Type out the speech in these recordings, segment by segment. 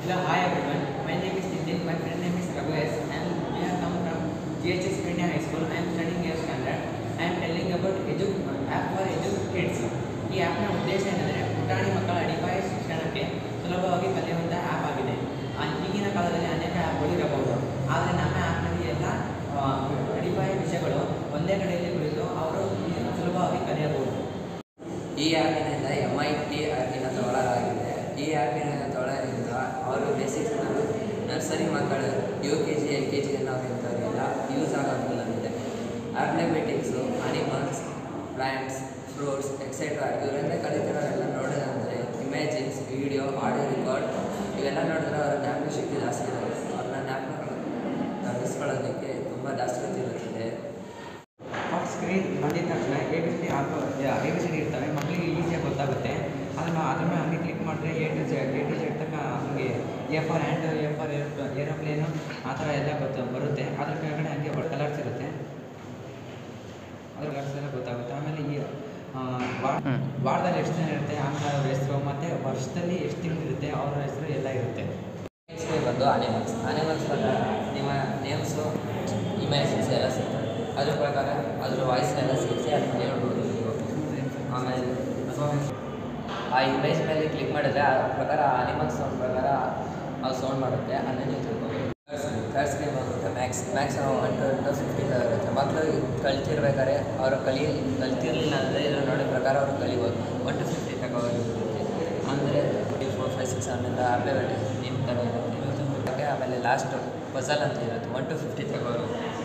Hello, hi everyone. My name is Nitin. My friend name is Raghu S. And we have come from GHS India High School. I am studying here standard. I am telling about edu app for edu kids. ಈ ಆ್ಯಪ್ನ ಉದ್ದೇಶ ಏನಂದರೆ ಪುಟಾಣಿ ಮಕ್ಕಳ ಅಡಿಪಾಯ ಶಿಕ್ಷಣಕ್ಕೆ ಸುಲಭವಾಗಿ ಕಲಿಯುವಂಥ app ಆಗಿದೆ ಆ, ಈಗಿನ ಕಾಲದಲ್ಲಿ ಅನೇಕ ಆ್ಯಪ್ಗಳು ಇರಬಹುದು ಆದರೆ ನಮ್ಮ ಆ್ಯಪ್ನಲ್ಲಿ ಎಲ್ಲ ಆ, ಅಡಿಪಾಯ ವಿಷಯಗಳು ಒಂದೇ ಕಡೆಯಲ್ಲಿ ಕುಳಿತು ಅವರು ಸುಲಭವಾಗಿ ಕಲಿಯಬಹುದು ಈ ಆ್ಯಪಿನಿಂದ ಎಮ್ ಐ ಟಿ ಆ್ಯಪಿನ ತೊಗೊಳ್ಳಲಾಗಿದೆ ಈ ಆ್ಯಪಿನ ತೊಗೊಳ್ಳೋದ್ರಿಂದ ಅವರು ಬೇಸಿಕ್ಸ್ ನರ್ಸರಿ ಮಕ್ಕಳು U K G L K G ಅನ್ನೋರಿಂಥವರೆಲ್ಲ ಯೂಸ್ ಆಗೋದಿದೆ ಆಪ್ಲೆಮೆಟಿಕ್ಸು ಅನಿಮಲ್ಸ್ ಪ್ಲ್ಯಾಂಟ್ಸ್ ಫ್ರೂಟ್ಸ್ ಎಕ್ಸೆಟ್ರಾ ಇವರೆಲ್ಲ ಕಲಿತಿರೋರೆಲ್ಲ ನೋಡೋದಂದರೆ ಇಮೇಜಿನ್ಸ್ ವಿಡಿಯೋ ಆಡಿಯೋ ರೆಕಾರ್ಡ್ ಇವೆಲ್ಲ ನೋಡಿದ್ರೆ ಅವರ ಜ್ಞಾಪಕ ಶಕ್ತಿ ಜಾಸ್ತಿ ಇರುತ್ತೆ ಅವ್ರನ್ನ ಜ್ಞಾಪಕ ನಡೆಸ್ಕೊಳ್ಳೋದಕ್ಕೆ ತುಂಬ ಜಾಸ್ತಿ ಇರುತ್ತದೆ ಫಸ್ಟ್ ಸ್ಕ್ರೀನ್ ಬಂದಿದ ತಕ್ಷಣ ಎ ಬಿ ಸಿ ಡಿ ಹಾಕೋ ಎ ಬಿ ಸಿ ಡಿ ಇರ್ತವೆ ಮಕ್ಕಳಿಗೆ ಈಸಿಯಾಗಿ ಗೊತ್ತಾಗುತ್ತೆ ಅದನ್ನು ಅದ್ರ ಮೇಲೆ ಹಂಗೆ ಕ್ಲಿಕ್ ಮಾಡಿದ್ರೆ A to Z A to Z ತನಕ ಹಂಗೆ A for hand A for aeroplane ಆ ಥರ ಎಲ್ಲ ಗೊತ್ತು ಬರುತ್ತೆ ಅದ್ರ ಕೆಳಗಡೆ ಹಂಗೆ ಕಲರ್ಸ್ ಇರುತ್ತೆ ಅದ್ರ ಕಲರ್ಸ್ ಎಲ್ಲ ಗೊತ್ತಾಗುತ್ತೆ ಆಮೇಲೆ ಈ ಆ, ವಾ- ವಾರದಲ್ಲಿ ಎಷ್ಟು ದಿನ ಇರುತ್ತೆ ಆಮೇಲೆ ಅವ್ರ ಹೆಸರು ಮತ್ತು ವರ್ಷದಲ್ಲಿ ಎಷ್ಟು ತಿಂಗಳು ಇರುತ್ತೆ ಅವರ ಹೆಸರು ಎಲ್ಲ ಇರುತ್ತೆ ನೆಕ್ಸ್ಟ್ ಬಂದು ಅನಿಮಲ್ಸ್ ಅನಿಮಲ್ಸ್ ಪ್ರಕಾರ ನಿಮ್ಮ ನೇಮ್ಸು ಇಮೇಜಸ್ ಎಲ್ಲ ಸಿಗ್ತದೆ ಅದ್ರ ಪ್ರಕಾರ ಅದ್ರ ವಾಯ್ಸ್ ಎಲ್ಲ ಸೇರಿಸಿ ಅದನ್ನ ಹೇಳ್ಬೋದು ನೀವು ಆಮೇಲೆ ಆ ಇಮೇಜ್ ಮೇಲೆ ಕ್ಲಿಕ್ ಮಾಡಿದ್ರೆ ಆ ಪ್ರಕಾರ ಆ ಅನಿಮಲ್ಸ್ ಸೌಂಡ್ ಪ್ರಕಾರ ಅದು ಸೌಂಡ್ ಮಾಡುತ್ತೆ ಅದನ್ನೇ ನೀವು ತಿಳ್ಕೊಬೋದು ಥರ್ಡ್ ಸ್ಕ್ರೀನ್ ಬಂದ್ಬಿಟ್ಟು max max one two into fifty ಇರುತ್ತೆ ಮಕ್ಕಳು ಕಲ್ತಿರ್ಬೇಕಾದ್ರೆ ಅವರು ಕಲಿ ಕಲ್ತಿರ್ಲಿಲ್ಲ ಅಂದರೆ ಇದ್ರ ನೋಡಿ ಪ್ರಕಾರ ಅವರು ಕಲಿಬೋದು ಒನ್ ಟು ಫಿಫ್ಟಿ ತಗೋರುತ್ತೆ ಅಂದರೆ ಫೋರ್ ಫೈವ್ ಸಿಕ್ಸ್ ಹಂಡ್ರೆಡ್ ಅಪ್ಲೇಬಲ್ ನಿಮ್ಮ ಥರ ಇರುತ್ತೆ ಇರುತ್ತೆ ಆಮೇಲೆ ಲಾಸ್ಟ್ ಪಸಲ್ ಅಂತ ಇರುತ್ತೆ ಒನ್ ಟು ಫಿಫ್ಟಿ ತಗೋರು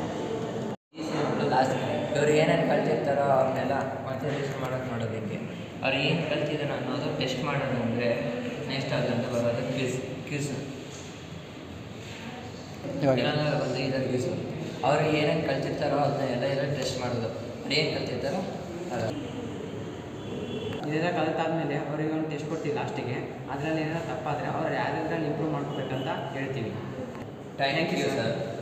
ಈ ಲಾಸ್ಟ್ ಇವ್ರು ಏನೇನು ಕಲ್ತಿರ್ತಾರೋ ಅವ್ರನ್ನೆಲ್ಲ ಮತ್ತೆ ರಿಜಿಸ್ಟರ್ ಮಾಡೋದು ಮಾಡೋದು ಹಿಂಗೆ ಅವ್ರು ಏನು ಕಲ್ತಿದ್ದಾರೋ ಅನ್ನೋದು ಟೆಸ್ಟ್ ಮಾಡೋದು ಅಂದರೆ ನೆಕ್ಸ್ಟ್ ಅದಂತ ಬರೋದು ಕ್ವಿಸ್ ಕ್ವಿಸ್ ಇನ್ನೊಂದು ಒಂದು ಇದರ ಕ್ವಿಸ್ ಅವ್ರು ಏನೇನು ಕಲ್ತಿರ್ತಾರೋ ಅದನ್ನ ಎಲ್ಲ ಎಲ್ಲ ಟೆಸ್ಟ್ ಮಾಡೋದು ಅವ್ರು ಏನು ಕಲ್ತಿರ್ತಾರೋ ಅದು ಇದೆಲ್ಲ ಕಲಿತಾದ್ಮೇಲೆ ಅವ್ರಿಗೆ ಒಂದು ಟೆಸ್ಟ್ ಕೊಡ್ತೀವಿ ಲಾಸ್ಟಿಗೆ ಅದರಲ್ಲಿ ಏನಾದ್ರು ತಪ್ಪಾದರೆ ಅವ್ರು ಯಾವ್ಯಾವ್ದ್ರಲ್ಲಿ ಇಂಪ್ರೂವ್ ಮಾಡ್ಕೋಬೇಕಂತ ಹೇಳ್ತೀವಿ ಥ್ಯಾಂಕ್ ಯು ಸರ್